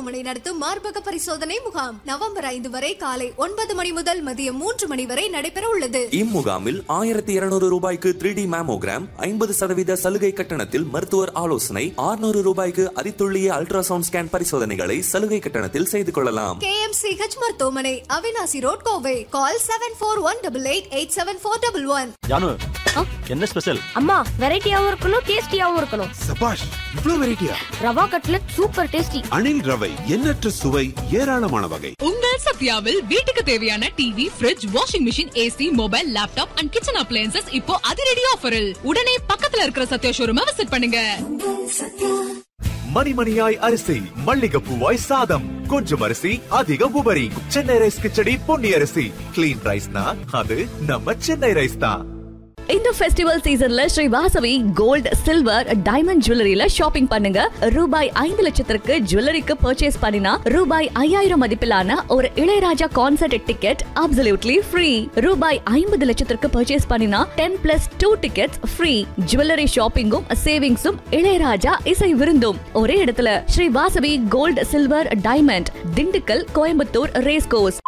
மருத்துவமனை நடத்தும் மார்பக பரிசோதனை முகாம் நவம்பர் ஐந்து வரை காலை ஒன்பது மணி முதல் மதியம் மூன்று மணி வரை நடைபெற உள்ளது இம்முகாமில் ஆயிரத்தி இருநூறு ரூபாய்க்கு த்ரீ டி மேமோகிராம் ஐம்பது சதவீத சலுகை கட்டணத்தில் மருத்துவர் ஆலோசனை ஆறுநூறு ரூபாய்க்கு அதித்துல்லிய அல்ட்ராசவுண்ட் ஸ்கேன் பரிசோதனைகளை சலுகை கட்டணத்தில் செய்து கொள்ளலாம் கேஎம்சிஹெச் மருத்துவமனை Avinashi road Kovai call seven four one double eight eight seven four double one Janu என்ன ஸ்பெஷல் அம்மா வெரைட்டியாவும் இருக்கணும் டேஸ்டியாவும் இருக்கணும் சபாஷ் இவ்ளோ வெரைட்டியா rava cutlet super tasty Anil ரவை எண்ணற்ற சுவை ஏராளமான வகை உங்கள் சத்யாவில் வீட்டுக்கு தேவையான TV fridge washing machine AC mobile laptop and kitchen appliances இப்போ அதிரடி ஆஃபரில் உடனே பக்கத்துல இருக்கிற சத்யா ஷோரூமை விசிட் பண்ணுங்க மணிமணியாய் அரிசி மல்லிகைப்பூவாய் சாதம் கொஞ்சம் அரிசி அதிக உபரி சென்னை ரைஸ் கிச்சடி பொன்னி அரிசி கிளீன் ரைஸ்னா அது நம்ம சென்னை ரைஸ் தான் இந்த ஃபெஸ்டிவல் சீசன்ல Sri Vasavi gold silver diamond ஜுவல்லரியில ஷாப்பிங் பண்ணுங்க ரூபாய் ஐந்து லட்சத்திற்கு ஜுவல்லரிக்கு பர்ச்சேஸ் பண்ணினா ரூபாய் ஐயாயிரம் மதிப்பிலான ஒரு Ilaiyaraaja concert ticket absolutely free ரூபாய் ஐம்பது லட்சத்திற்கு பர்ச்சேஸ் பண்ணினா ten plus two tickets free jewellery ஷாப்பிங்கும் சேவிங்ஸும் இளையராஜா இசை விருந்தும் ஒரே இடத்துல Sri Vasavi gold silver diamond Dindigul Coimbatore race course